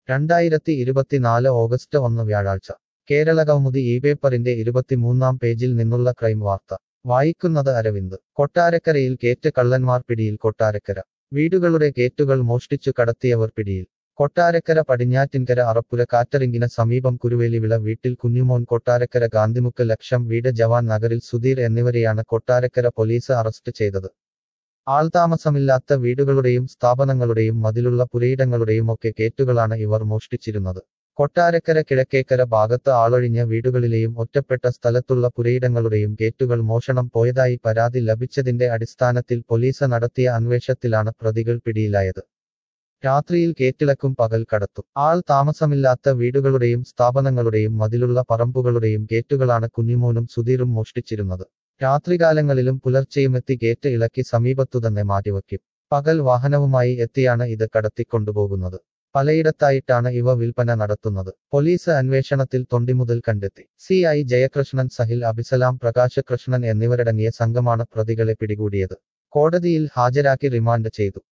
രണ്ടായിരത്തി ഇരുപത്തിനാല് ഓഗസ്റ്റ് ഒന്ന് വ്യാഴാഴ്ച കേരള കൗമുദി ഈ പേപ്പറിന്റെ ഇരുപത്തിമൂന്നാം പേജിൽ നിന്നുള്ള ക്രൈം വാർത്ത വായിക്കുന്നത് അരവിന്ദ് കൊട്ടാരക്കരയിൽ കേറ്റ് കള്ളന്മാർ പിടിയിൽ കൊട്ടാരക്കര വീടുകളുടെ കേറ്റുകൾ മോഷ്ടിച്ചു കടത്തിയവർ പിടിയിൽ കൊട്ടാരക്കര പടിഞ്ഞാറ്റിൻകര അറപ്പുര കാറ്ററിംഗിന് സമീപം കുരുവേലിവിള വീട്ടിൽ കുഞ്ഞുമോൻ കൊട്ടാരക്കര ഗാന്ധിമുക്ക് ലക്ഷം വീട് ജവാൻ നഗറിൽ സുധീർ എന്നിവരെയാണ് കൊട്ടാരക്കര പോലീസ് അറസ്റ്റ് ചെയ്തത് ആൾതാമസമില്ലാത്ത വീടുകളുടെയും സ്ഥാപനങ്ങളുടെയും മതിലുള്ള പുരയിടങ്ങളുടെയും ഒക്കെ കേറ്റുകളാണ് ഇവർ മോഷ്ടിച്ചിരുന്നത് കൊട്ടാരക്കര കിഴക്കേക്കര ഭാഗത്ത് ആളൊഴിഞ്ഞ വീടുകളിലെയും ഒറ്റപ്പെട്ട സ്ഥലത്തുള്ള പുരയിടങ്ങളുടെയും കേറ്റുകൾ മോഷണം പോയതായി പരാതി ലഭിച്ചതിന്റെ അടിസ്ഥാനത്തിൽ പോലീസ് നടത്തിയ അന്വേഷണത്തിലാണ് പ്രതികൾ പിടിയിലായത് രാത്രിയിൽ കേറ്റിളക്കും പകൽ കടത്തും ആൾ താമസമില്ലാത്ത വീടുകളുടെയും സ്ഥാപനങ്ങളുടെയും മതിലുള്ള പറമ്പുകളുടെയും കേറ്റുകളാണ് കുഞ്ഞിമോനും സുധീറും മോഷ്ടിച്ചിരുന്നത് രാത്രികാലങ്ങളിലും പുലർച്ചെയുമെത്തി ഗേറ്റ് ഇളക്കി സമീപത്തുതന്നെ മാറ്റിവയ്ക്കും പകൽ വാഹനവുമായി എത്തിയാണ് ഇത് കടത്തിക്കൊണ്ടുപോകുന്നത് പലയിടത്തായിട്ടാണ് ഇവ വിൽപ്പന നടത്തുന്നത് പോലീസ് അന്വേഷണത്തിൽ തൊണ്ടിമുതൽ കണ്ടെത്തി സി ഐ ജയകൃഷ്ണൻ സഹിൽ അഭിസലാം പ്രകാശ് കൃഷ്ണൻ എന്നിവരടങ്ങിയ സംഘമാണ് പ്രതികളെ പിടികൂടിയത് കോടതിയിൽ ഹാജരാക്കി റിമാൻഡ് ചെയ്തു